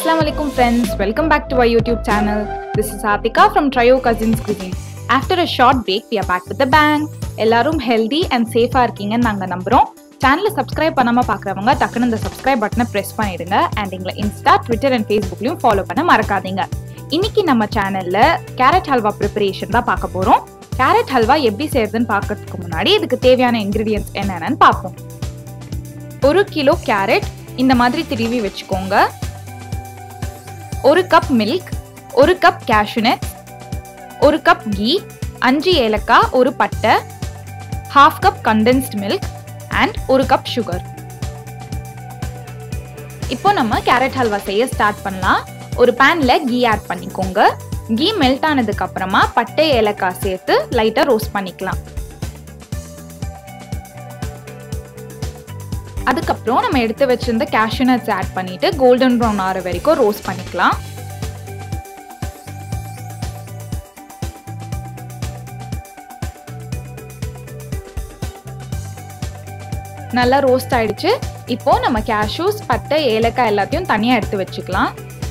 Assalamu alaikum friends, welcome back to our YouTube channel. This is Atika from Trio Cousins Cuisine. After a short break, we are back with the bang. எல்லாரும் healthy and சேஃபாக இருக்கீங்கன்னு நாங்கள் நம்புகிறோம் சேனலை subscribe பண்ணாமல் பார்க்குறவங்க டக்குன்னு இந்த சப்ஸ்கிரைப் பட்டனை ப்ரெஸ் பண்ணிடுங்க அண்ட் எங்களை இன்ஸ்டா ட்விட்டர் அண்ட் ஃபேஸ்புக்லையும் ஃபாலோ பண்ண மறக்காதீங்க இன்னைக்கு நம்ம சேனலில் கேரட் ஹல்வா ப்ரிப்பரேஷன் தான் பார்க்க போகிறோம் கேரட் ஹல்வா எப்படி செய்யறதுன்னு பார்க்கறதுக்கு முன்னாடி இதுக்கு தேவையான இன்க்ரீடியன்ஸ் என்னென்னு பார்ப்போம் ஒரு கிலோ கேரட் இந்த மாதிரி திருவி வச்சுக்கோங்க ஒரு கப் மில்க் ஒரு கப் கேஷ்யூநட் ஒரு கப் கீ அஞ்சு ஏலக்காய் ஒரு பட்டை half cup condensed milk and ஒரு கப் சுகர் இப்போ நம்ம கேரட் ஹல்வா செய்ய ஸ்டார்ட் பண்ணலாம் ஒரு பேன்ல கீ ஆட் பண்ணிக்கோங்க கீ மெல்ட் ஆனதுக்கு அப்புறமா பட்டை ஏலக்காய் சேர்த்து லைட்டா ரோஸ்ட் பண்ணிக்கலாம் அதுக்கப்புறம் நம்ம எடுத்து வச்சிருந்த கேஷ்யூ நட்ஸ் ஆட் பண்ணிட்டு கோல்டன் ப்ரௌன் ஆற வரைக்கும் ரோஸ்ட் பண்ணிக்கலாம் நல்லா ரோஸ்ட் ஆயிடுச்சு இப்போ நம்ம கேஷ்யூஸ் பட்டை ஏலக்காய் எல்லாத்தையும் தனியாக எடுத்து வச்சுக்கலாம்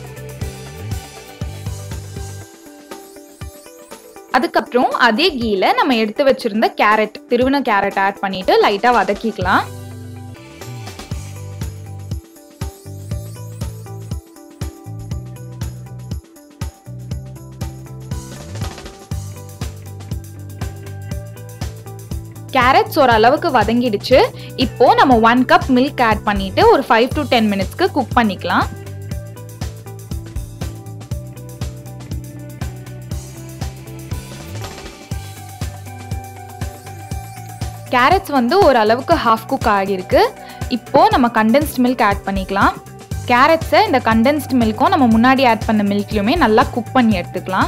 அதுக்கப்புறம் அதே கீல நம்ம எடுத்து வச்சிருந்த கேரட் திருவின கேரட் ஆட் பண்ணிட்டு லைட்டா வதக்கிக்கலாம் கேரட்ஸ் ஓரளவுக்கு வதங்கிடுச்சு இப்போ நம்ம ஒன் கப் மில்க் ஆட் பண்ணிட்டு ஒரு ஃபைவ் டு டென் மினிட்ஸ்க்கு குக் பண்ணிக்கலாம் கேரட்ஸ் வந்து ஓரளவுக்கு ஹாஃப் குக் ஆகியிருக்கு இப்போ நம்ம கண்டென்ஸ்ட் மில்க் ஆட் பண்ணிக்கலாம் கேரட்ஸை இந்த கண்டென்ஸ்ட் மில்க்கும் நம்ம முன்னாடி ஆட் பண்ண மில்க்லையுமே நல்லா குக் பண்ணி எடுத்துக்கலாம்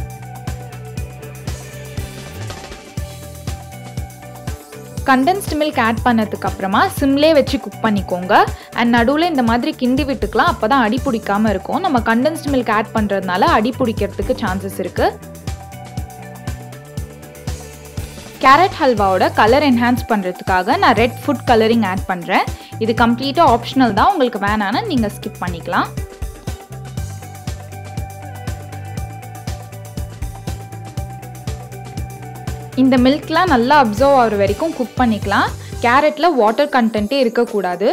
கண்டென்ஸ்ட் மில்க் ஆட் பண்ணதுக்கு அப்புறமா சிம்லே வச்சு குக் பண்ணிக்கோங்க அண்ட் நடுவில் இந்த மாதிரி கிண்டி விட்டுக்கலாம் அப்போ தான் அடி பிடிக்காமல் இருக்கும் நம்ம கண்டென்ஸ்ட் மில்க் ஆட் பண்ணுறதுனால அடி பிடிக்கிறதுக்கு சான்சஸ் இருக்குது கேரட் ஹல்வாவோட கலர் என்ஹான்ஸ் பண்ணுறதுக்காக நான் ரெட் ஃபுட் கலரிங் ஆட் பண்ணுறேன் இது கம்ப்ளீட்டாக ஆப்ஷனல் தான் உங்களுக்கு வேணான்னு நீங்கள் ஸ்கிப் பண்ணிக்கலாம் இந்த மில்க்லாம் நல்லா அப்சர்வ் ஆகிற வரைக்கும் குக் பண்ணிக்கலாம் கேரட்டில் வாட்டர் கண்டென்ட்டே இருக்கக்கூடாது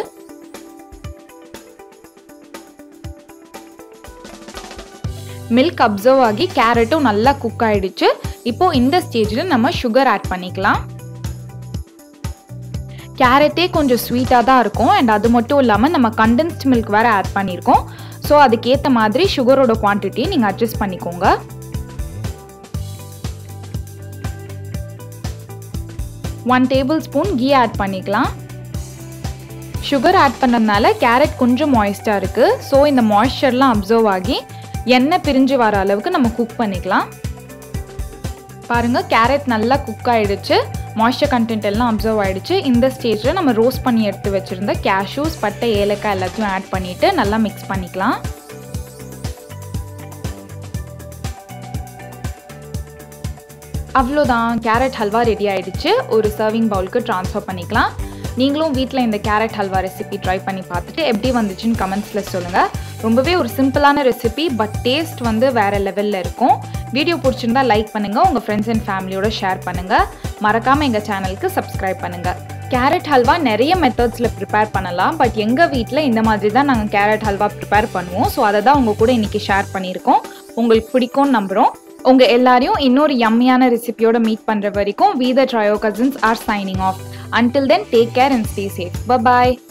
மில்க் அப்சர்வ் ஆகி கேரட்டும் நல்லா குக் ஆயிடுச்சு இப்போ இந்த ஸ்டேஜில் நம்ம சுகர் ஆட் பண்ணிக்கலாம் கேரட்டே கொஞ்சம் ஸ்வீட்டாக தான் இருக்கும் அண்ட் அது மட்டும் இல்லாமல் நம்ம கண்டென்ஸ்ட் மில்க் வேறு ஆட் பண்ணியிருக்கோம் ஸோ அதுக்கேற்ற மாதிரி சுகரோட குவான்டிட்டி நீங்கள் அட்ஜஸ்ட் பண்ணிக்கோங்க one tablespoon ghee add பண்ணிக்கலாம் சுகர் ஆட் பண்ணதுனால கேரட் கொஞ்சம் மாய்ஸ்டாக இருக்குது ஸோ இந்த மாய்ஸ்சர்லாம் அப்சர்வ் ஆகி எண்ணெய் பிரிஞ்சு வர அளவுக்கு நம்ம குக் பண்ணிக்கலாம் பாருங்கள் கேரட் நல்லா குக் ஆகிடுச்சு மாய்ஸ்சர் கண்டென்ட் எல்லாம் அப்சர்வ் ஆகிடுச்சு இந்த ஸ்டேஜில் நம்ம ரோஸ்ட் பண்ணி எடுத்து வச்சுருந்த கேஷ்யூஸ் பட்டை ஏலக்காய் எல்லாத்தையும் ஆட் பண்ணிவிட்டு நல்லா மிக்ஸ் பண்ணிக்கலாம் அவ்வளோதான் கேரட் ஹல்வா ரெடி ஆயிடுச்சு ஒரு சர்விங் பவுலுக்கு ட்ரான்ஸ்ஃபர் பண்ணிக்கலாம் நீங்களும் வீட்டில் இந்த கேரட் ஹல்வா ரெசிபி ட்ரை பண்ணி பார்த்துட்டு எப்படி வந்துச்சுன்னு கமெண்ட்ஸில் சொல்லுங்கள் ரொம்பவே ஒரு சிம்பிளான ரெசிபி பட் டேஸ்ட் வந்து வேறு லெவலில் இருக்கும் வீடியோ பிடிச்சிருந்தா லைக் பண்ணுங்கள் உங்கள் ஃப்ரெண்ட்ஸ் அண்ட் ஃபேமிலியோட ஷேர் பண்ணுங்கள் மறக்காமல் எங்கள் சேனலுக்கு சப்ஸ்கிரைப் பண்ணுங்கள் கேரட் ஹல்வா நிறைய மெத்தட்ஸில் ப்ரிப்பேர் பண்ணலாம் பட் எங்கள் வீட்டில் இந்த மாதிரி தான் நாங்கள் கேரட் ஹல்வா ப்ரிப்பேர் பண்ணுவோம் ஸோ அதை தான் உங்கள் கூட இன்றைக்கி ஷேர் பண்ணியிருக்கோம் உங்களுக்கு பிடிக்கும்னு நம்புகிறோம் உங்க எல்லாரையும் இன்னொரு யம்மியான ரெசிபியோட மீட் பண்ற வரைக்கும் we the trio cousins are signing off until then take care and stay safe bye